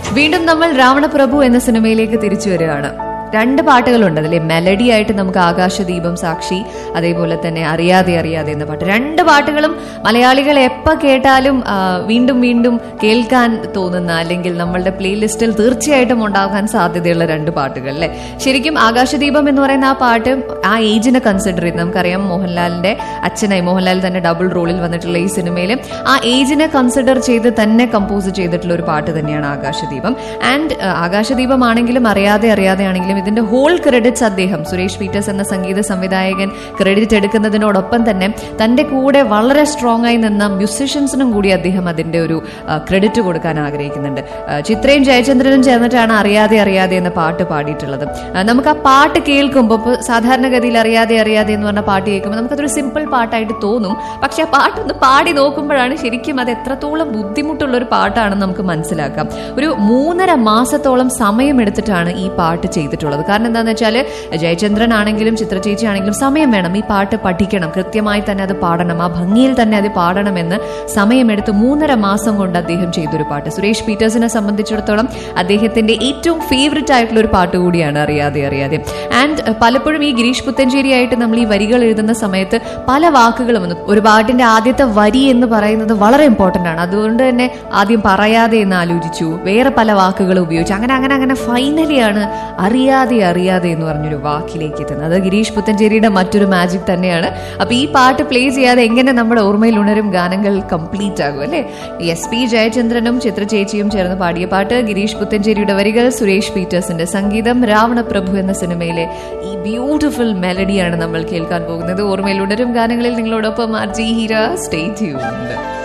വീണ്ടും നമ്മൾ രാവണപ്രഭു എന്ന സിനിമയിലേക്ക് തിരിച്ചു വരികയാണ് രണ്ട് പാട്ടുകളുണ്ട് അതിലെ മെലഡി ആയിട്ട് നമുക്ക് ആകാശദീപം സാക്ഷി അതേപോലെ തന്നെ അറിയാതെ അറിയാതെ എന്ന പാട്ട് രണ്ട് പാട്ടുകളും മലയാളികൾ എപ്പോൾ കേട്ടാലും ആ, വീണ്ടും വീണ്ടും കേൾക്കാൻ തോന്നുന്ന അല്ലെങ്കിൽ നമ്മളുടെ പ്ലേലിസ്റ്റിൽ തീർച്ചയായിട്ടും ഉണ്ടാകാൻ സാധ്യതയുള്ള രണ്ട് പാട്ടുകൾ അല്ലേ ശരിക്കും ആകാശദീപം എന്ന് പറയുന്ന ആ പാട്ട് ആ ഏജിനെ കൺസിഡർ ചെയ്ത് നമുക്കറിയാം മോഹൻലാലിന്റെ അച്ഛനായി മോഹൻലാൽ തന്നെ ഡബിൾ റോളിൽ വന്നിട്ടുള്ള ഈ സിനിമയിൽ ആ ഏജിനെ കൺസിഡർ ചെയ്ത് തന്നെ കമ്പോസ് ചെയ്തിട്ടുള്ള ഒരു പാട്ട് തന്നെയാണ് ആകാശദീപം ആൻഡ് ആകാശദീപം ആണെങ്കിലും അറിയാതെ അറിയാതെ ആണെങ്കിലും ഇതിന്റെ ഹോൾ ക്രെഡിറ്റ്സ് അദ്ദേഹം സുരേഷ് പീറ്റേഴ്സ് എന്ന സംഗീത സംവിധായകൻ ക്രെഡിറ്റ് എടുക്കുന്നതിനോടൊപ്പം തന്നെ തന്റെ കൂടെ വളരെ സ്ട്രോങ് ആയി നിന്ന മ്യൂസിഷ്യൻസിനും കൂടി അദ്ദേഹം അതിന്റെ ഒരു ക്രെഡിറ്റ് കൊടുക്കാൻ ആഗ്രഹിക്കുന്നുണ്ട് ആ, ചിത്രയും ജയചന്ദ്രനും ചേർന്നിട്ടാണ് അറിയാതെ അറിയാതെ എന്ന പാട്ട് പാടിയിട്ടുള്ളത് ആ, നമുക്ക് ആ പാട്ട് കേൾക്കുമ്പോൾ ഇപ്പോൾ സാധാരണഗതിയിൽ അറിയാതെ അറിയാതെ എന്ന് പറഞ്ഞ പാട്ട് കേൾക്കുമ്പോൾ നമുക്കതൊരു സിമ്പിൾ പാട്ടായിട്ട് തോന്നും പക്ഷെ ആ പാട്ടൊന്ന് പാടി നോക്കുമ്പോഴാണ് ശരിക്കും അത് എത്രത്തോളം ബുദ്ധിമുട്ടുള്ള ഒരു പാട്ടാണെന്ന് നമുക്ക് മനസ്സിലാക്കാം ഒരു മൂന്നര മാസത്തോളം സമയമെടുത്തിട്ടാണ് ഈ പാട്ട് ചെയ്തിട്ടുള്ളത് കാരണം എന്താണെന്ന് വെച്ചാൽ ജയചന്ദ്രൻ ആണെങ്കിലും ചിത്രചേച്ചി ആണെങ്കിലും സമയം വേണം ഈ പാട്ട് പഠിക്കണം കൃത്യമായി തന്നെ അത് പാടണം ആ ഭംഗിയിൽ തന്നെ അത് പാടണമെന്ന് സമയമെടുത്ത് മൂന്നര മാസം കൊണ്ട് അദ്ദേഹം ചെയ്തൊരു പാട്ട് സുരേഷ് പീറ്റേഴ്സിനെ സംബന്ധിച്ചിടത്തോളം അദ്ദേഹത്തിന്റെ ഏറ്റവും ഫേവററ്റ് ആയിട്ടുള്ള ഒരു പാട്ട് കൂടിയാണ് അറിയാതെ അറിയാതെ ആൻഡ് പലപ്പോഴും ഈ ഗിരീഷ് പുത്തഞ്ചേരി ആയിട്ട് നമ്മൾ ഈ വരികൾ എഴുതുന്ന സമയത്ത് പല വാക്കുകളും വന്നു ഒരു പാട്ടിന്റെ ആദ്യത്തെ വരി എന്ന് പറയുന്നത് വളരെ ഇമ്പോർട്ടന്റ് ആണ് അതുകൊണ്ട് തന്നെ ആദ്യം പറയാതെ എന്ന് ആലോചിച്ചു വേറെ പല വാക്കുകൾ ഉപയോഗിച്ചു അങ്ങനെ അങ്ങനെ അങ്ങനെ ഫൈനലിയാണ് അറിയാതെ അറിയാതെ എന്ന് പറഞ്ഞൊരു വാക്കിലേക്ക് എത്തുന്നത് അത് ഗിരീഷ് പുത്തഞ്ചേരിയുടെ മറ്റൊരു മാജിക് തന്നെയാണ് അപ്പൊ ഈ പാട്ട് പ്ലേ ചെയ്യാതെ എങ്ങനെ നമ്മുടെ ഓർമ്മയിൽ ഉണരും ഗാനങ്ങൾ കംപ്ലീറ്റ് ആകും അല്ലെ എസ് പി ജയചന്ദ്രനും ചിത്രചേച്ചിയും ചേർന്ന് പാടിയ പാട്ട് ഗിരീഷ് പുത്തഞ്ചേരിയുടെ വരികൾ സുരേഷ് പീറ്റേഴ്സിന്റെ സംഗീതം രാവണപ്രഭു എന്ന സിനിമയിലെ ഈ ബ്യൂട്ടിഫുൾ മെലഡിയാണ് നമ്മൾ കേൾക്കാൻ പോകുന്നത് ഓർമ്മയിൽ ഉണരും ഗാനങ്ങളിൽ നിങ്ങളോടൊപ്പം R G Heera stay tuned